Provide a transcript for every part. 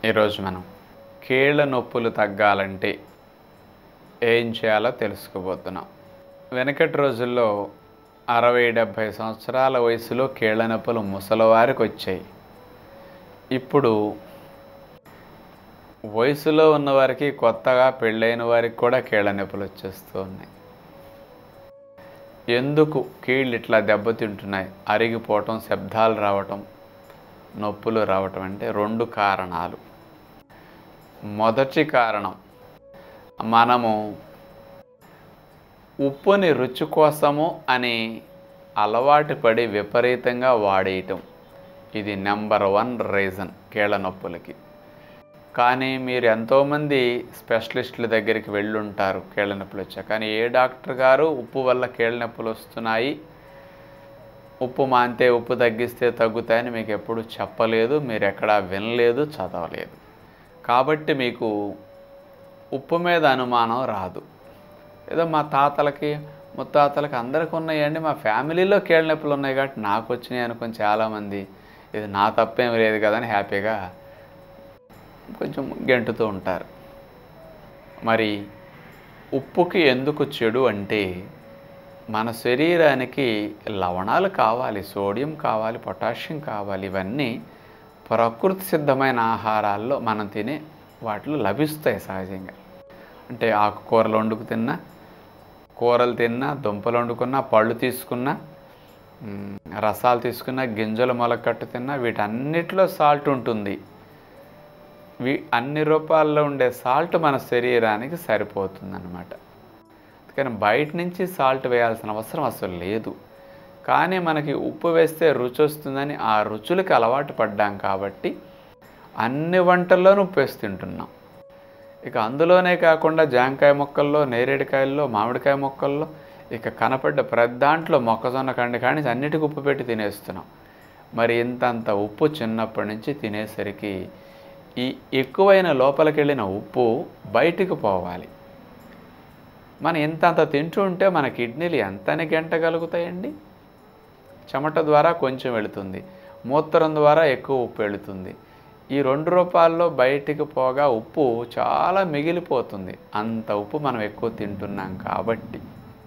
ఈరోజు మనం కీళ్ళ నొప్పులు తగ్గాలంటే ఏం చేయాలో తెలుసుకోబోతున్నాం వెనకటి రోజుల్లో అరవై డెబ్భై సంవత్సరాల వయసులో కీళ్ళ నొప్పులు ముసలివారికి వచ్చాయి ఇప్పుడు వయసులో ఉన్నవారికి కొత్తగా పెళ్ళైన వారికి కూడా కీళ్ళ నొప్పులు వచ్చేస్తూ ఉన్నాయి ఎందుకు కీళ్ళు ఇట్లా దెబ్బతింటున్నాయి అరిగిపోవటం శబ్దాలు రావటం నొప్పులు రావటం అంటే రెండు కారణాలు మొదటి కారణం మనము ఉప్పుని రుచి కోసము అని అలవాటు పడి విపరీతంగా వాడేయటం ఇది నెంబర్ వన్ రీజన్ కీళ్ళ నొప్పులకి కానీ మీరు ఎంతోమంది స్పెషలిస్టుల దగ్గరికి వెళ్ళుంటారు కీళ్ళ నొప్పులు వచ్చాయి కానీ ఏ డాక్టర్ గారు ఉప్పు వల్ల కీళ్ళ నొప్పులు వస్తున్నాయి ఉప్పు మాంతే ఉప్పు తగ్గిస్తే తగ్గుతాయని మీకు ఎప్పుడు చెప్పలేదు మీరు ఎక్కడా వినలేదు చదవలేదు కాబట్టి మీకు ఉప్పు మీద అనుమానం రాదు ఏదో మా తాతలకి ముత్తాతలకి అందరికి ఉన్నాయండి మా ఫ్యామిలీలో కీళ్ళ నొప్పులు ఉన్నాయి కాబట్టి నాకు వచ్చినాయి అనుకుని చాలామంది ఇది నా తప్పేం లేదు కదని హ్యాపీగా కొంచెం గెంటుతూ ఉంటారు మరి ఉప్పుకి ఎందుకు చెడు అంటే మన శరీరానికి లవణాలు కావాలి సోడియం కావాలి పొటాషియం కావాలి ఇవన్నీ ప్రకృతి సిద్ధమైన ఆహారాల్లో మనం తినే వాటిలో లభిస్తాయి సహజంగా అంటే ఆకుకూరలు వండుకు తిన్నా కూరలు తిన్నా దుంపలు వండుకున్నా పళ్ళు తీసుకున్నా మ్, రసాలు తీసుకున్నా గింజలు మొలకట్టు తిన్నా వీటన్నిటిలో సాల్ట్ ఉంటుంది వీ అన్ని రూపాల్లో ఉండే సాల్ట్ మన శరీరానికి సరిపోతుంది అనమాట కానీ బయట నుంచి సాల్ట్ వేయాల్సిన అవసరం అసలు లేదు కానీ మనకి ఉప్పు వేస్తే రుచి వస్తుందని ఆ రుచులకు అలవాటు పడ్డాం కాబట్టి అన్ని వంటల్లోనూ ఉప్పు వేసి తింటున్నాం ఇక అందులోనే కాకుండా జాంకాయ మొక్కల్లో నేరేడుకాయల్లో మామిడికాయ మొక్కల్లో ఇక కనపడ్డ ప్రతి దాంట్లో మొక్కజొన్న కండి కానీ అన్నిటికీ ఉప్పు పెట్టి తినేస్తున్నాం మరి ఇంతంత ఉప్పు చిన్నప్పటి నుంచి తినేసరికి ఈ ఎక్కువైన లోపలికి వెళ్ళిన ఉప్పు బయటికి పోవాలి మనం ఇంతంత తింటూ ఉంటే మన కిడ్నీలు ఎంతని గెంటగలుగుతాయండి చెమట ద్వారా కొంచెం వెళుతుంది మూత్రం ద్వారా ఎక్కువ ఉప్పు వెళుతుంది ఈ రెండు రూపాల్లో బయటికి పోగా ఉప్పు చాలా మిగిలిపోతుంది అంత ఉప్పు మనం ఎక్కువ తింటున్నాం కాబట్టి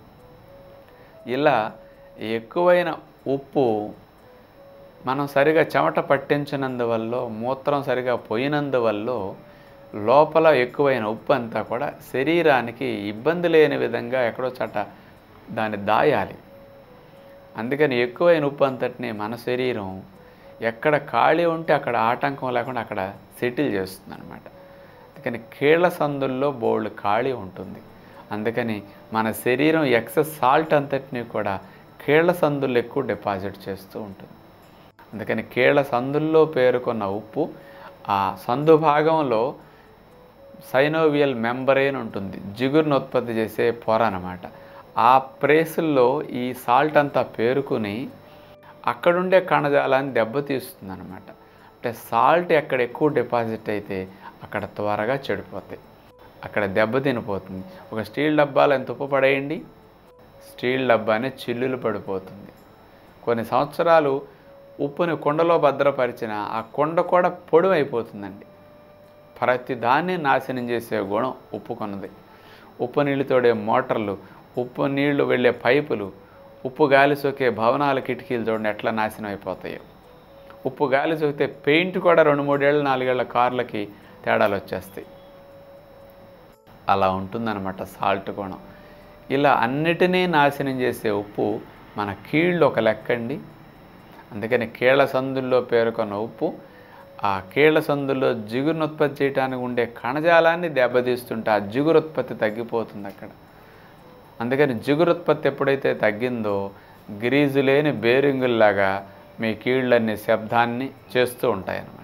ఇలా ఎక్కువైన ఉప్పు మనం సరిగా చెమట పట్టించినందువల్ల మూత్రం సరిగా పోయినందువల్ల లోపల ఎక్కువైన ఉప్పు అంతా కూడా శరీరానికి ఇబ్బంది లేని విధంగా ఎక్కడో చట దాన్ని దాయాలి అందుకని ఎక్కువైన ఉప్పు అంతటిని మన శరీరం ఎక్కడ ఖాళీ ఉంటే అక్కడ ఆటంకం లేకుండా అక్కడ సెటిల్ చేస్తుంది అనమాట అందుకని కీళ్ళ సందుల్లో బోల్డ్ ఖాళీ ఉంటుంది అందుకని మన శరీరం ఎక్సెస్ సాల్ట్ అంతటిని కూడా కీళ్ళ సందుల్లో ఎక్కువ డిపాజిట్ చేస్తూ ఉంటుంది అందుకని కీళ్ళ సందుల్లో పేరుకున్న ఉప్పు ఆ సందు భాగంలో సైనోవియల్ మెంబరేన్ ఉంటుంది జిగురును ఉత్పత్తి చేసే పొర అనమాట ఆ ప్రేసుల్లో ఈ సాల్ట్ అంతా పేరుకుని అక్కడుండే కణజాలాన్ని దెబ్బతీస్తుంది అనమాట అంటే సాల్ట్ ఎక్కడ ఎక్కువ డిపాజిట్ అయితే అక్కడ త్వరగా చెడిపోతాయి అక్కడ దెబ్బతినిపోతుంది ఒక స్టీల్ డబ్బాలో ఎంత ఉప్పు పడేయండి స్టీల్ డబ్బానే చిల్లులు పడిపోతుంది కొన్ని సంవత్సరాలు ఉప్పుని కుండలో భద్రపరిచిన ఆ కుండ కూడా పొడి అయిపోతుందండి ప్రతి దాన్ని నాశనం చేసే గుణం ఉప్పు కొన్నది ఉప్పు నీళ్లు తోడే మోటార్లు ఉప్పు నీళ్లు వెళ్ళే పైపులు ఉప్పు గాలి సోకే భవనాల కిటికీలు చూడండి ఎట్లా నాశనం అయిపోతాయో ఉప్పు గాలి సోకితే పెయింట్ కూడా రెండు మూడేళ్ళ నాలుగేళ్ల కార్లకి తేడాలు వచ్చేస్తాయి అలా ఉంటుందన్నమాట సాల్ట్ గుణం ఇలా అన్నిటినీ నాశనం చేసే ఉప్పు మన కీళ్ళు ఒక లెక్కండి అందుకని కీళ్ళ సందుల్లో పేర్కొన్న ఉప్పు ఆ కీళ్ళ సందుల్లో జిగురును ఉత్పత్తి చేయడానికి ఉండే కణజాలాన్ని దెబ్బతీస్తుంటే ఆ జిగురు ఉత్పత్తి తగ్గిపోతుంది అక్కడ అందుకని జిగురు ఉత్పత్తి ఎప్పుడైతే తగ్గిందో గ్రీజు లేని బేరింగుల్లాగా మీ కీళ్ళన్ని శబ్దాన్ని చేస్తూ ఉంటాయన్నమాట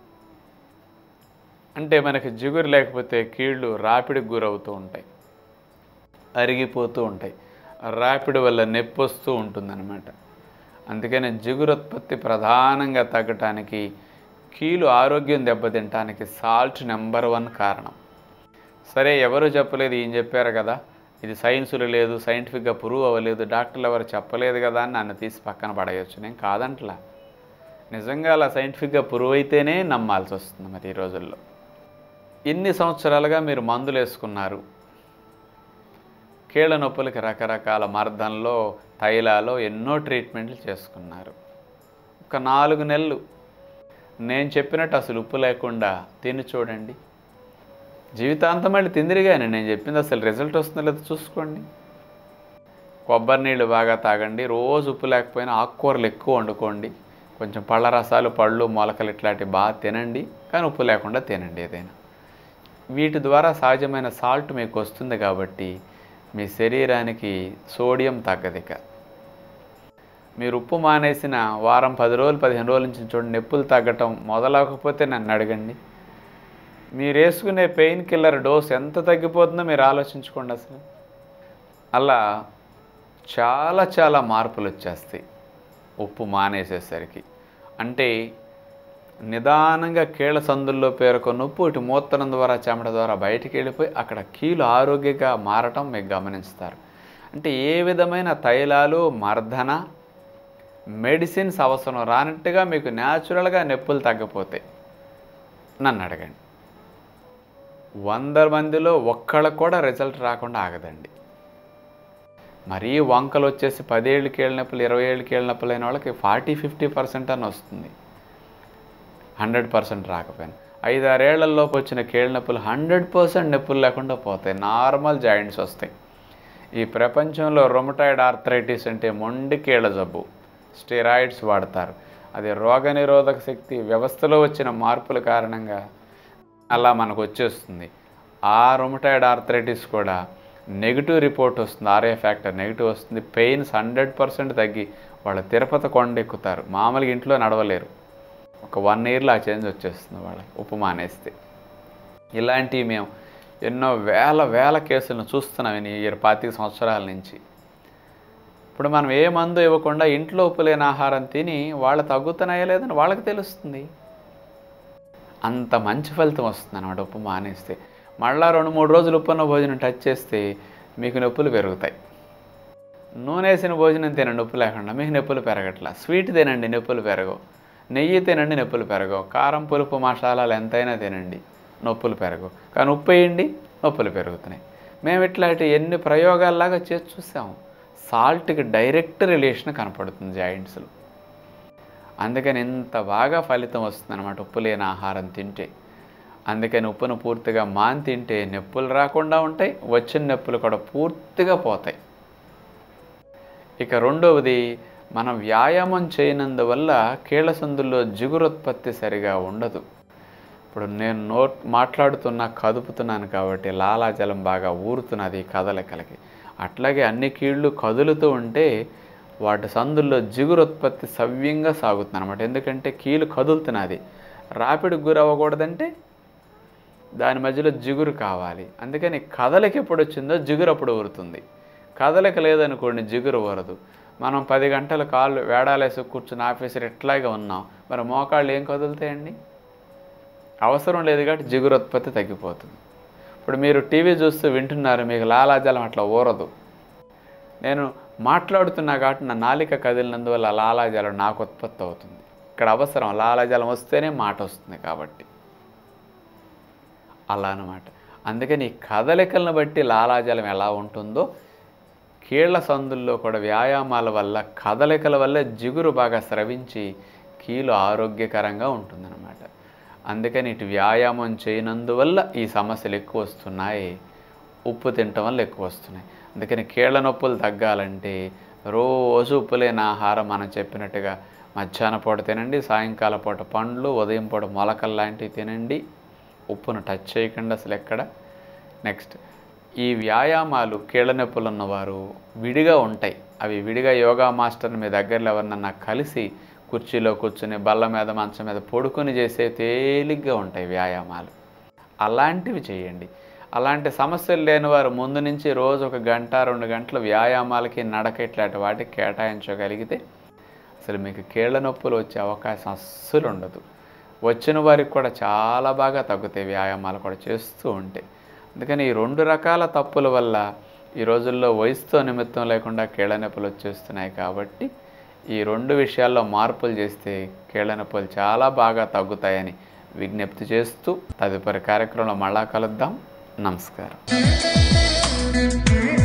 అంటే మనకి జిగురు లేకపోతే కీళ్ళు రాపిడికి గురవుతూ ఉంటాయి అరిగిపోతూ ఉంటాయి రాపిడి వల్ల నొప్పి వస్తూ ఉంటుందన్నమాట అందుకని జిగురుత్పత్తి ప్రధానంగా తగ్గటానికి కీలు ఆరోగ్యం దెబ్బతింటానికి సాల్ట్ నెంబర్ వన్ కారణం సరే ఎవరు చెప్పలేదు ఈయన చెప్పారు కదా ఇది సైన్సులు లేదు సైంటిఫిక్గా ప్రూవ్ అవ్వలేదు డాక్టర్లు ఎవరు చెప్పలేదు కదా అని నన్ను తీసి పక్కన పడేయచ్చు నేను కాదంటలా నిజంగా అలా సైంటిఫిక్గా ప్రూవ్ అయితేనే నమ్మాల్సి వస్తుంది మరి ఈ రోజుల్లో ఇన్ని సంవత్సరాలుగా మీరు మందులు వేసుకున్నారు కీళ్ళ నొప్పులకి రకరకాల మర్దంలో తైలాలో ఎన్నో ట్రీట్మెంట్లు చేసుకున్నారు ఒక నాలుగు నెలలు నేను చెప్పినట్టు అసలు ఉప్పు లేకుండా తిని చూడండి జీవితాంతం మళ్ళీ తిందిరిగానే నేను చెప్పింది అసలు రిజల్ట్ వస్తుందో లేదో చూసుకోండి కొబ్బరి నీళ్ళు బాగా తాగండి రోజు ఉప్పు లేకపోయినా ఆకుకూరలు ఎక్కువ వండుకోండి కొంచెం పళ్ళ రసాలు పళ్ళు మొలకలు ఇట్లాంటివి బాగా తినండి కానీ ఉప్పు లేకుండా తినండి ఏదైనా వీటి ద్వారా సహజమైన సాల్ట్ మీకు వస్తుంది కాబట్టి మీ శరీరానికి సోడియం తగ్గదిక మీరు ఉప్పు మానేసిన వారం పది రోజులు పదిహేను రోజుల నుంచి చూడండి నొప్పులు తగ్గటం మొదలవకపోతే నన్ను అడగండి మీరు వేసుకునే పెయిన్ కిల్లర్ డోస్ ఎంత తగ్గిపోతుందో మీరు ఆలోచించుకోండి అసలు అలా చాలా చాలా మార్పులు వచ్చేస్తాయి ఉప్పు మానేసేసరికి అంటే నిదానంగా కీళ్ళ సందుల్లో పేరుకున్న ఉప్పు ఇటు మూత్రం ద్వారా చెమట ద్వారా బయటికి వెళ్ళిపోయి అక్కడ కీలు ఆరోగ్యంగా మారటం మీకు గమనిస్తారు అంటే ఏ విధమైన తైలాలు మర్దన మెడిసిన్స్ అవసరం రానట్టుగా మీకు న్యాచురల్గా నొప్పులు తగ్గిపోతాయి నన్ను అడగండి వంద మందిలో ఒక్కళ్ళకు కూడా రిజల్ట్ రాకుండా ఆగదండి మరీ వంకలు వచ్చేసి పదేళ్ళు కీళ్ళ నొప్పులు ఇరవై ఏళ్ళు కీళ్ళ నొప్పులు అయిన వాళ్ళకి ఫార్టీ ఫిఫ్టీ పర్సెంట్ అని వస్తుంది హండ్రెడ్ పర్సెంట్ రాకపోయినా ఐదారేళ్లలోపు వచ్చిన కీళ్ళ నొప్పులు హండ్రెడ్ పర్సెంట్ నొప్పులు లేకుండా పోతాయి నార్మల్ జాయింట్స్ వస్తాయి ఈ ప్రపంచంలో రొమటాయిడ్ ఆర్థరైటిస్ అంటే మొండి కీళ్ళ జబ్బు స్టెరాయిడ్స్ వాడతారు అది రోగనిరోధక శక్తి వ్యవస్థలో వచ్చిన మార్పుల కారణంగా అలా మనకు వచ్చేస్తుంది ఆ రొమటాయిడ్ ఆర్థరైటిస్ కూడా నెగిటివ్ రిపోర్ట్ వస్తుంది ఆర్ఏ ఫ్యాక్టర్ నెగిటివ్ వస్తుంది పెయిన్స్ హండ్రెడ్ పర్సెంట్ తగ్గి వాళ్ళు తిరుపతి కొండ ఎక్కుతారు మామూలుగా ఇంట్లో నడవలేరు ఒక వన్ ఇయర్లో ఆ చేంజ్ వచ్చేస్తుంది వాళ్ళకి ఉప్పు మానేస్తే ఇలాంటివి మేము ఎన్నో వేల వేల కేసులను చూస్తున్నాం ఈ ఇరవై పాతిక సంవత్సరాల నుంచి ఇప్పుడు మనం ఏ మందు ఇవ్వకుండా ఇంట్లో ఉప్పు లేని ఆహారం తిని వాళ్ళు తగ్గుతున్నాయో లేదని వాళ్ళకి తెలుస్తుంది అంత మంచి ఫలితం వస్తుంది అనమాట ఉప్పు మానేస్తే మళ్ళా రెండు మూడు రోజులు ఉప్పున్న భోజనం టచ్ చేస్తే మీకు నొప్పులు పెరుగుతాయి నూనె వేసిన భోజనం తినండి ఉప్పు లేకుండా మీకు నొప్పులు పెరగట్లా స్వీట్ తినండి నొప్పులు పెరగవు నెయ్యి తినండి నొప్పులు పెరగవు కారం పులుపు మసాలాలు ఎంతైనా తినండి నొప్పులు పెరగవు కానీ ఉప్పు వేయండి నొప్పులు పెరుగుతున్నాయి మేము ఇట్లాంటి ఎన్ని ప్రయోగాల్లాగా చేసి చూసాము సాల్ట్కి డైరెక్ట్ రిలేషన్ కనపడుతుంది జాయింట్స్లో అందుకని ఇంత బాగా ఫలితం వస్తుంది అనమాట ఉప్పు లేని ఆహారం తింటే అందుకని ఉప్పును పూర్తిగా మాన్ తింటే నొప్పులు రాకుండా ఉంటాయి వచ్చిన నొప్పులు కూడా పూర్తిగా పోతాయి ఇక రెండవది మనం వ్యాయామం చేయనందువల్ల కీళ్ళ సందుల్లో జిగురుత్పత్తి సరిగా ఉండదు ఇప్పుడు నేను నో మాట్లాడుతున్నా కదుపుతున్నాను కాబట్టి లాలాజలం బాగా ఊరుతున్నది కదలికలకి అట్లాగే అన్ని కీళ్ళు కదులుతూ ఉంటే వాటి సందుల్లో జిగురుత్పత్తి సవ్యంగా సాగుతుంది అనమాట ఎందుకంటే కీలు కదులుతున్నది రాపిడికి గురవ్వకూడదంటే దాని మధ్యలో జిగురు కావాలి అందుకని కదలిక ఎప్పుడు వచ్చిందో జిగురు అప్పుడు ఊరుతుంది కదలిక లేదనుకోండి జిగురు ఊరదు మనం పది గంటలు కాళ్ళు వేడాలేసి కూర్చుని ఆఫీసర్ ఎట్లాగే ఉన్నాం మరి మోకాళ్ళు ఏం కదులుతాయండి అవసరం లేదు కాబట్టి జిగురుత్పత్తి తగ్గిపోతుంది ఇప్పుడు మీరు టీవీ చూస్తూ వింటున్నారు మీకు లాలాజలం అట్లా ఊరదు నేను మాట్లాడుతున్నా కాబట్టి నా నాలిక కదిలినందువల్ల లాలాజలం నాకు ఉత్పత్తి అవుతుంది ఇక్కడ అవసరం లాలాజలం వస్తేనే మాట వస్తుంది కాబట్టి అలా అనమాట అందుకని ఈ కదలికలను బట్టి లాలాజలం ఎలా ఉంటుందో కీళ్ల సందుల్లో కూడా వ్యాయామాల వల్ల కదలికల వల్ల జిగురు బాగా స్రవించి కీలు ఆరోగ్యకరంగా ఉంటుందన్నమాట అందుకని ఇటు వ్యాయామం చేయనందువల్ల ఈ సమస్యలు ఎక్కువ వస్తున్నాయి ఉప్పు తినటం వల్ల ఎక్కువ వస్తున్నాయి అందుకని కీళ్ళ నొప్పులు తగ్గాలంటే రోజు ఉప్పు లేని ఆహారం మనం చెప్పినట్టుగా మధ్యాహ్న పూట తినండి సాయంకాల పూట పండ్లు ఉదయం పూట మొలకలు లాంటివి తినండి ఉప్పును టచ్ చేయకుండా అసలు ఎక్కడ నెక్స్ట్ ఈ వ్యాయామాలు కీళ్ళ నొప్పులు ఉన్నవారు విడిగా ఉంటాయి అవి విడిగా యోగా మాస్టర్ని మీ దగ్గరలో ఎవరినన్నా కలిసి కుర్చీలో కూర్చుని బల్ల మీద మంచం మీద పడుకొని చేసే తేలిగ్గా ఉంటాయి వ్యాయామాలు అలాంటివి చేయండి అలాంటి సమస్యలు లేని వారు ముందు నుంచి రోజు ఒక గంట రెండు గంటలు వ్యాయామాలకి నడక ఇట్లాంటి వాటికి కేటాయించగలిగితే అసలు మీకు కీళ్ళ నొప్పులు వచ్చే అవకాశం అస్సలు ఉండదు వచ్చిన వారికి కూడా చాలా బాగా తగ్గుతాయి వ్యాయామాలు కూడా చేస్తూ ఉంటే అందుకని ఈ రెండు రకాల తప్పుల వల్ల ఈ రోజుల్లో వయసుతో నిమిత్తం లేకుండా కీళ్ళ నొప్పులు వచ్చేస్తున్నాయి కాబట్టి ఈ రెండు విషయాల్లో మార్పులు చేస్తే కీళ్ళ నొప్పులు చాలా బాగా తగ్గుతాయని విజ్ఞప్తి చేస్తూ తదుపరి కార్యక్రమంలో మళ్ళా కలుద్దాం నమస్కారం